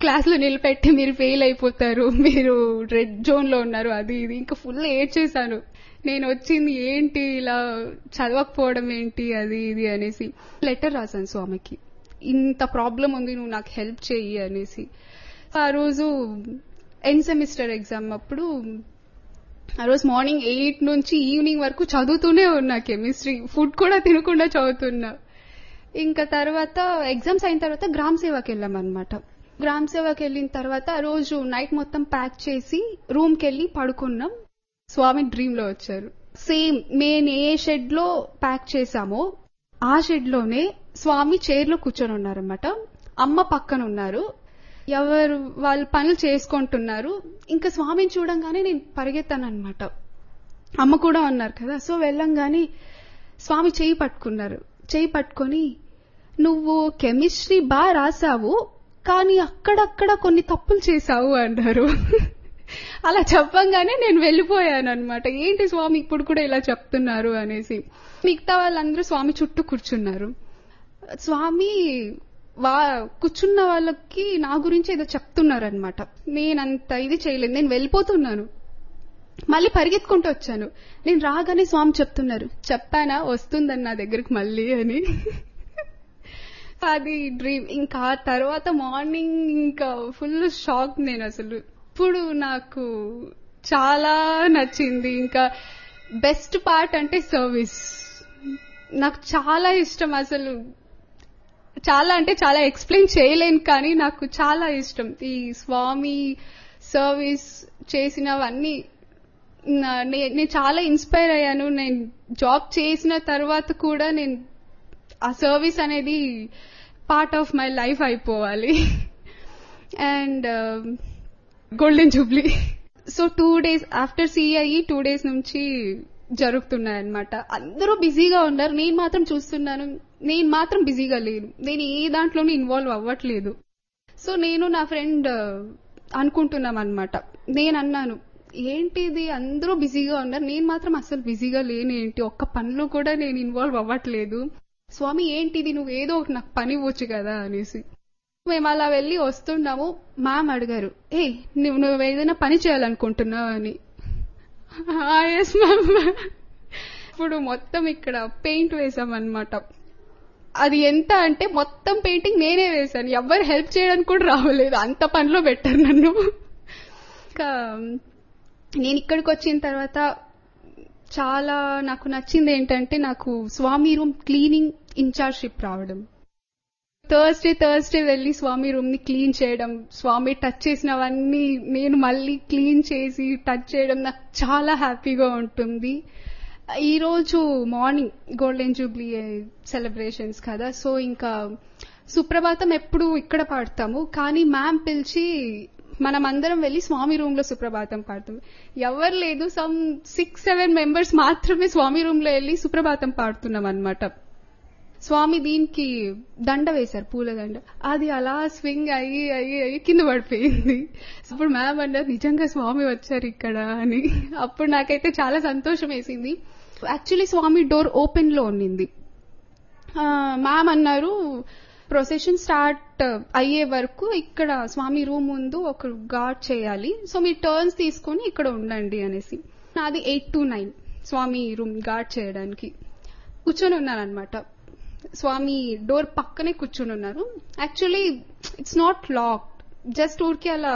క్లాస్లో నిలబెట్టి మీరు ఫెయిల్ అయిపోతారు మీరు రెడ్ జోన్ లో ఉన్నారు అది ఇది ఇంకా ఫుల్ ఏడ్ చేశాను నేను వచ్చింది ఏంటి ఇలా చదవకపోవడం ఏంటి అది ఇది అనేసి లెటర్ రాశాను స్వామికి ఇంత ప్రాబ్లం ఉంది నువ్వు నాకు హెల్ప్ చెయ్యి అనేసి ఆ రోజు ఎండ్ సెమిస్టర్ ఎగ్జామ్ అప్పుడు ఆ రోజు మార్నింగ్ ఎయిట్ నుంచి ఈవినింగ్ వరకు చదువుతూనే ఉన్నా కెమిస్ట్రీ ఫుడ్ కూడా తినకుండా చదువుతున్నా ఇంకా తర్వాత ఎగ్జామ్స్ అయిన తర్వాత గ్రామ సేవకి వెళ్ళామన్నమాట గ్రామ సేవకి వెళ్ళిన తర్వాత ఆ రోజు నైట్ మొత్తం ప్యాక్ చేసి రూమ్కి వెళ్ళి పడుకున్నాం స్వామి డ్రీమ్ లో వచ్చారు సేమ్ మేము ఏ షెడ్ లో ప్యాక్ చేసామో ఆ షెడ్ లోనే స్వామి చైర్ లో కూర్చొని ఉన్నారన్నమాట అమ్మ పక్కన ఉన్నారు ఎవరు వాళ్ళు పనులు చేసుకుంటున్నారు ఇంకా స్వామిని చూడంగానే నేను పరిగెత్తానమాట అమ్మ కూడా ఉన్నారు కదా సో వెళ్ళంగానే స్వామి చేయి పట్టుకున్నారు చేయి పట్టుకొని నువ్వు కెమిస్ట్రీ బాగా రాసావు కానీ అక్కడక్కడ కొన్ని తప్పులు చేశావు అన్నారు అలా చెప్పంగానే నేను వెళ్ళిపోయాను అనమాట ఏంటి స్వామి ఇప్పుడు కూడా ఇలా చెప్తున్నారు అనేసి మిగతా వాళ్ళందరూ స్వామి చుట్టూ కూర్చున్నారు స్వామి వా కూర్చున్న వాళ్ళకి నా గురించి ఏదో చెప్తున్నారు అనమాట నేనంత ఇది చేయలేదు నేను వెళ్ళిపోతున్నాను మళ్ళీ పరిగెత్తుకుంటూ వచ్చాను నేను రాగానే స్వామి చెప్తున్నారు చెప్పానా వస్తుందని నా దగ్గరికి మళ్ళీ అని అది డ్రీమ్ ఇంకా ఆ తర్వాత మార్నింగ్ ఇంకా ఫుల్ షాక్ నేను అసలు ఇప్పుడు నాకు చాలా నచ్చింది ఇంకా బెస్ట్ పార్ట్ అంటే సర్వీస్ నాకు చాలా ఇష్టం అసలు చాలా అంటే చాలా ఎక్స్ప్లెయిన్ చేయలేను కానీ నాకు చాలా ఇష్టం ఈ స్వామి సర్వీస్ చేసినవన్నీ నేను చాలా ఇన్స్పైర్ అయ్యాను నేను జాబ్ చేసిన తర్వాత కూడా నేను ఆ సర్వీస్ అనేది పార్ట్ ఆఫ్ మై లైఫ్ అయిపోవాలి and golden jubilee so two days after C I two days జరుగుతున్నాయి అనమాట అందరూ బిజీగా ఉన్నారు నేను మాత్రం చూస్తున్నాను నేను మాత్రం బిజీగా లేను నేను ఏ దాంట్లోనూ ఇన్వాల్వ్ అవ్వట్లేదు సో నేను నా ఫ్రెండ్ అనుకుంటున్నాం అనమాట నేను అన్నాను ఏంటిది అందరూ బిజీగా ఉన్నారు నేను మాత్రం అసలు బిజీగా లేను ఏంటి ఒక్క పనిలో కూడా నేను ఇన్వాల్వ్ అవ్వట్లేదు స్వామి ఏంటిది నువ్వు ఏదో ఒకటి నాకు పని ఇవ్వచ్చు కదా అనేసి మేము అలా వెళ్ళి వస్తున్నాము మ్యామ్ అడిగారు ఏ నువ్వు నువ్వు ఏదైనా పని చేయాలనుకుంటున్నావు అని ఎస్ మ్యామ్ ఇప్పుడు మొత్తం ఇక్కడ పెయింట్ వేసామన్నమాట అది ఎంత అంటే మొత్తం పెయింటింగ్ నేనే వేశాను ఎవ్వరు హెల్ప్ చేయడానికి కూడా రావలేదు అంత పనిలో పెట్టారు నన్ను ఇంకా నేను ఇక్కడికి వచ్చిన తర్వాత చాలా నాకు నచ్చింది ఏంటంటే నాకు స్వామి రూమ్ క్లీనింగ్ ఇన్ఛార్జ్షిప్ రావడం థర్స్డే థర్స్డే వెళ్ళి స్వామి రూమ్ ని క్లీన్ చేయడం స్వామి టచ్ చేసినవన్నీ నేను మళ్ళీ క్లీన్ చేసి టచ్ చేయడం నాకు చాలా హ్యాపీగా ఉంటుంది ఈ రోజు మార్నింగ్ గోల్డెన్ జూబ్లీ సెలబ్రేషన్స్ కదా సో ఇంకా సుప్రభాతం ఎప్పుడు ఇక్కడ పాడతాము కానీ మ్యామ్ పిలిచి మనం అందరం వెళ్ళి స్వామి రూమ్ లో సుప్రభాతం పాడుతాం ఎవరు లేదు సమ్ సిక్స్ సెవెన్ మెంబర్స్ మాత్రమే స్వామి రూమ్ లో వెళ్ళి సుప్రభాతం పాడుతున్నాం అనమాట స్వామి దీనికి దండ వేశారు పూల దండ అది అలా స్వింగ్ అయ్యి అయ్యి అయ్యి కింద పడిపోయింది అప్పుడు మ్యామ్ అన్నారు నిజంగా స్వామి వచ్చారు ఇక్కడ అని అప్పుడు నాకైతే చాలా సంతోషం వేసింది యాక్చువల్లీ స్వామి డోర్ ఓపెన్ లో ఉన్నింది మ్యామ్ అన్నారు ప్రొసెషన్ స్టార్ట్ అయ్యే వరకు ఇక్కడ స్వామి రూమ్ ముందు ఒక గార్డ్ చేయాలి సో మీరు టర్న్స్ తీసుకుని ఇక్కడ ఉండండి అనేసి నాది eight to nine Swami room guard చేయడానికి కూర్చొని ఉన్నాను అనమాట స్వామి డోర్ పక్కనే కూర్చొని ఉన్నారు actually it's not lock just ఊరికే అలా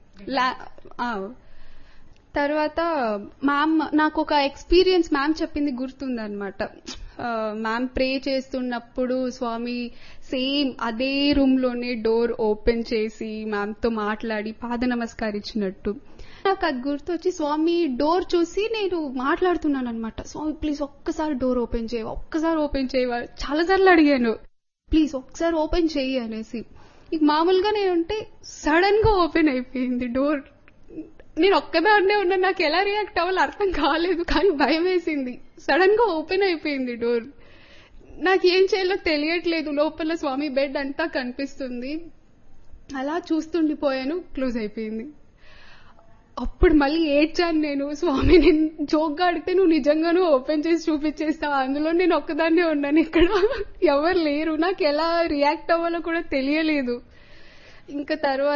తర్వాత మ్యామ్ నాకు ఒక ఎక్స్పీరియన్స్ మ్యామ్ చెప్పింది గుర్తుందనమాట మ్యామ్ ప్రే చేస్తున్నప్పుడు స్వామి సేమ్ అదే రూమ్ లోనే డోర్ ఓపెన్ చేసి మ్యామ్ తో మాట్లాడి పాద నమస్కరించినట్టు నాకు అది గుర్తొచ్చి స్వామి డోర్ చూసి నేను మాట్లాడుతున్నాను అనమాట స్వామి ప్లీజ్ ఒక్కసారి డోర్ ఓపెన్ చేయ ఒక్కసారి ఓపెన్ చేయ చాలా సార్లు అడిగాను ప్లీజ్ ఒక్కసారి ఓపెన్ చేయి అనేసి ఇక మామూలుగా నేనుంటే సడన్ గా ఓపెన్ అయిపోయింది డోర్ నేను ఒక్కదాన్నే ఉన్నా నాకు ఎలా రియాక్ట్ అవ్వాలో అర్థం కాలేదు కానీ భయం వేసింది సడన్ గా ఓపెన్ అయిపోయింది డోర్ నాకు ఏం చేయాలో తెలియట్లేదు లోపల స్వామి బెడ్ అంతా కనిపిస్తుంది అలా చూస్తుండిపోయాను క్లోజ్ అయిపోయింది అప్పుడు మళ్ళీ ఏడ్చాను నేను స్వామి నేను జోక్గా అడిగితే నువ్వు నిజంగానూ ఓపెన్ చేసి చూపించేస్తావు అందులో నేను ఒక్కదాన్నే ఉన్నాను ఇక్కడ ఎవరు లేరు నాకు ఎలా రియాక్ట్ అవ్వాలో కూడా తెలియలేదు ఇంకా తర్వాత